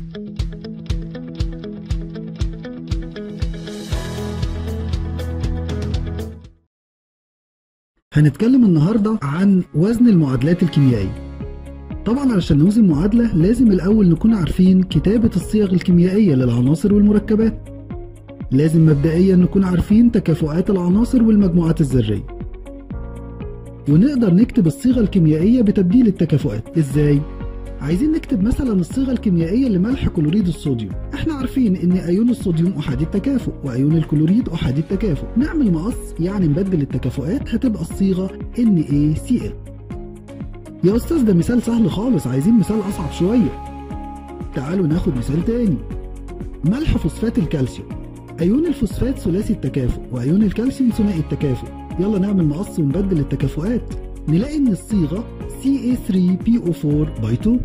هنتكلم النهاردة عن وزن المعادلات الكيميائية طبعا علشان نوزن معادلة لازم الأول نكون عارفين كتابة الصيغ الكيميائية للعناصر والمركبات لازم مبدئيا نكون عارفين تكافؤات العناصر والمجموعات الذرية ونقدر نكتب الصيغة الكيميائية بتبديل التكافؤات ازاي؟ عايزين نكتب مثلا الصيغة الكيميائية لملح كلوريد الصوديوم احنا عارفين ان ايون الصوديوم احادي التكافؤ وايون الكلوريد احادي التكافؤ نعمل مقص يعني نبدل التكافؤات هتبقى الصيغة NaCl يا استاذ ده مثال سهل خالص عايزين مثال اصعب شوية تعالوا ناخد مثال تاني ملح فوسفات الكالسيوم ايون الفوسفات ثلاثي التكافؤ وايون الكالسيوم ثنائي التكافؤ يلا نعمل مقص ونبدل التكافؤات نلاقي ان الصيغه Ca3PO4 باي 2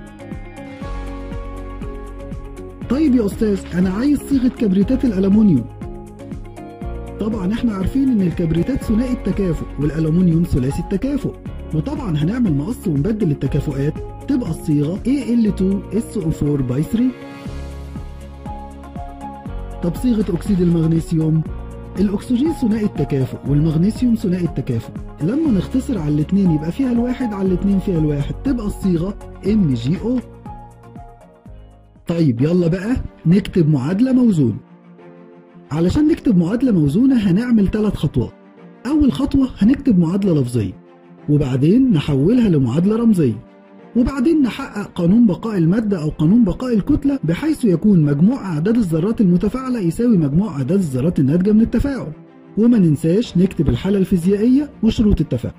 طيب يا استاذ انا عايز صيغه كبريتات الالومنيوم طبعا احنا عارفين ان الكبريتات ثنائي التكافؤ والالومنيوم ثلاثي التكافؤ وطبعا هنعمل مقص ونبدل التكافؤات تبقى الصيغه Al2SO4 باي 3 طب صيغه اكسيد المغنيسيوم الاكسجين ثنائي التكافؤ والمغنيسيوم ثنائي التكافؤ لما نختصر على الاثنين يبقى فيها الواحد على الاثنين فيها الواحد تبقى الصيغه MgO طيب يلا بقى نكتب معادله موزونه علشان نكتب معادله موزونه هنعمل ثلاث خطوات اول خطوه هنكتب معادله لفظيه وبعدين نحولها لمعادله رمزيه وبعدين نحقق قانون بقاء المادة أو قانون بقاء الكتلة بحيث يكون مجموع أعداد الذرات المتفاعلة يساوي مجموع أعداد الذرات الناتجة من التفاعل وما ننساش نكتب الحالة الفيزيائية وشروط التفاعل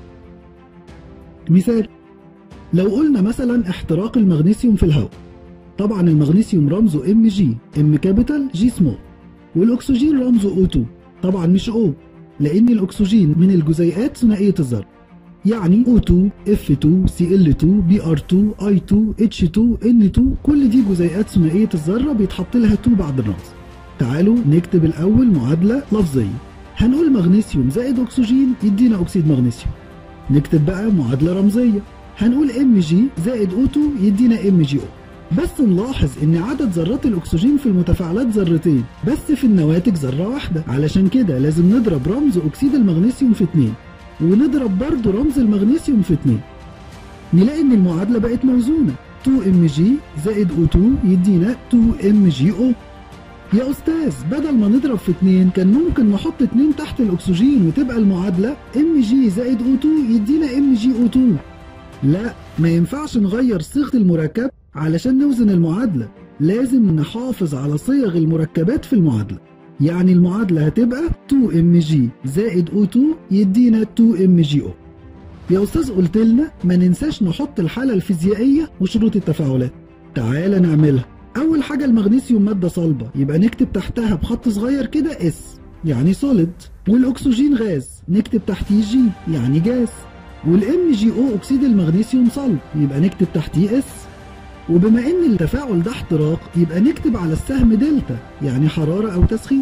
مثال لو قلنا مثلا احتراق المغنيسيوم في الهواء طبعا المغنيسيوم رمزه ام جي ام كابيتال جي سمول والاكسجين رمزه او 2 طبعا مش او لان الاكسجين من الجزيئات ثنائيه الذره يعني O2 F2 Cl2 Br2 I2 H2 N2 كل دي جزيئات ثنائية الذرة بيتحط لها 2 بعد الرمز تعالوا نكتب الأول معادلة لفظية هنقول مغنيسيوم زائد أكسجين يدينا أكسيد مغنيسيوم نكتب بقى معادلة رمزية هنقول Mg زائد O2 يدينا MgO بس نلاحظ ان عدد ذرات الاكسجين في المتفاعلات ذرتين بس في النواتج ذره واحده علشان كده لازم نضرب رمز اكسيد المغنيسيوم في 2 ونضرب برضو رمز المغنيسيوم في 2 نلاقي ان المعادلة بقت موزونة 2mg زائد O2 يدينا 2mgO يا استاذ بدل ما نضرب في 2 كان ممكن نحط 2 تحت الاكسجين وتبقى المعادلة mg زائد O2 يدينا mgO2 لا ما ينفعش نغير صيغة المركب علشان نوزن المعادلة لازم نحافظ على صيغ المركبات في المعادلة يعني المعادلة هتبقى 2mg زائد O2 يدينا 2mgO يا أستاذ قلت لنا ما ننساش نحط الحالة الفيزيائية وشروط التفاعلات تعالى نعملها أول حاجة المغنيسيوم مادة صلبة يبقى نكتب تحتها بخط صغير كده S يعني سوليد والأكسجين غاز نكتب تحتيه G يعني جاز والام جي او اكسيد المغنيسيوم صلب يبقى نكتب تحتيه اس وبما ان التفاعل ده احتراق يبقى نكتب على السهم دلتا يعني حرارة او تسخين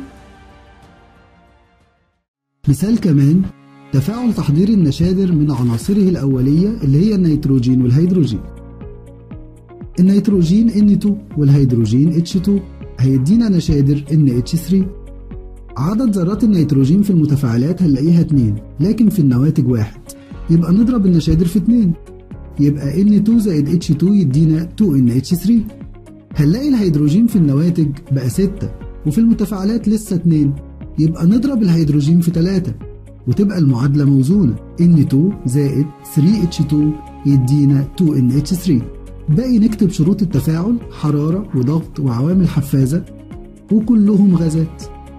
مثال كمان تفاعل تحضير النشادر من عناصره الأولية اللي هي النيتروجين والهيدروجين النيتروجين N2 والهيدروجين H2 هيدينا نشادر NH3 عدد ذرات النيتروجين في المتفاعلات هنلاقيها 2 لكن في النواتج واحد يبقى نضرب النشادر في 2 يبقى N2 زائد H2 يدينا 2NH3 هنلاقي الهيدروجين في النواتج بقى 6 وفي المتفاعلات لسه 2 يبقى نضرب الهيدروجين في 3 وتبقى المعادلة موزونة N2 زائد 3H2 يدينا 2NH3 باقي نكتب شروط التفاعل حرارة وضغط وعوامل حفازة وكلهم غازات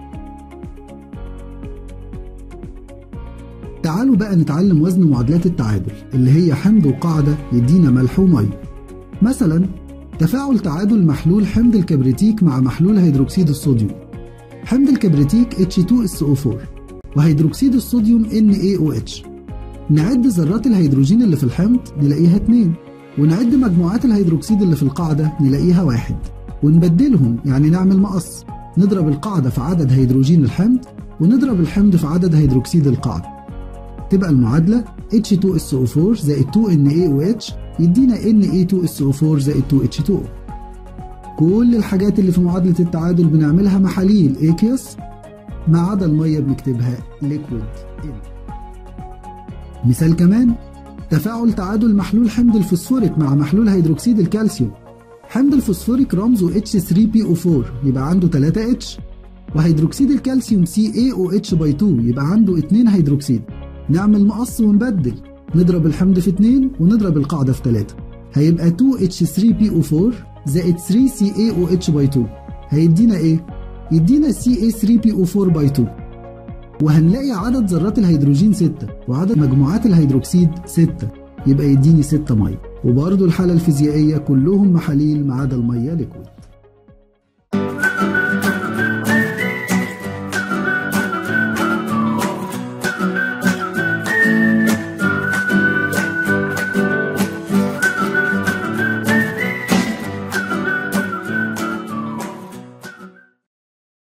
تعالوا بقى نتعلم وزن معادلات التعادل اللي هي حمض وقاعدة يدينا ملح ومية مثلا تفاعل تعادل محلول حمض الكبريتيك مع محلول هيدروكسيد الصوديوم حمض الكبريتيك H2SO4 وهيدروكسيد الصوديوم NaOH نعد ذرات الهيدروجين اللي في الحمض نلاقيها 2 ونعد مجموعات الهيدروكسيد اللي في القاعدة نلاقيها واحد ونبدلهم يعني نعمل مقص نضرب القاعدة في عدد هيدروجين الحمض ونضرب الحمض في عدد هيدروكسيد القاعدة تبقى المعادلة H2SO4 زائد 2NaOH يدينا Na2SO4 زائد 2H2O كل الحاجات اللي في معادلة التعادل بنعملها محاليل اكيوس ما عدا المية بنكتبها ليكويد مثال كمان تفاعل تعادل محلول حمض الفوسفوريك مع محلول هيدروكسيد الكالسيوم حمض الفوسفوريك رمزه H3PO4 يبقى عنده 3 H وهيدروكسيد الكالسيوم CaOH باي 2 يبقى عنده 2 هيدروكسيد نعمل مقص ونبدل نضرب الحمض في 2 ونضرب القاعدة في 3 هيبقى 2H3PO4 زائد 3CaOH باي 2 هيدينا ايه؟ يدينا Ca3PO4 باي 2 وهنلاقي عدد ذرات الهيدروجين 6 وعدد مجموعات الهيدروكسيد 6 يبقى يديني 6 ميه وبرضه الحالة الفيزيائية كلهم محاليل ما عدا الميه ليكويد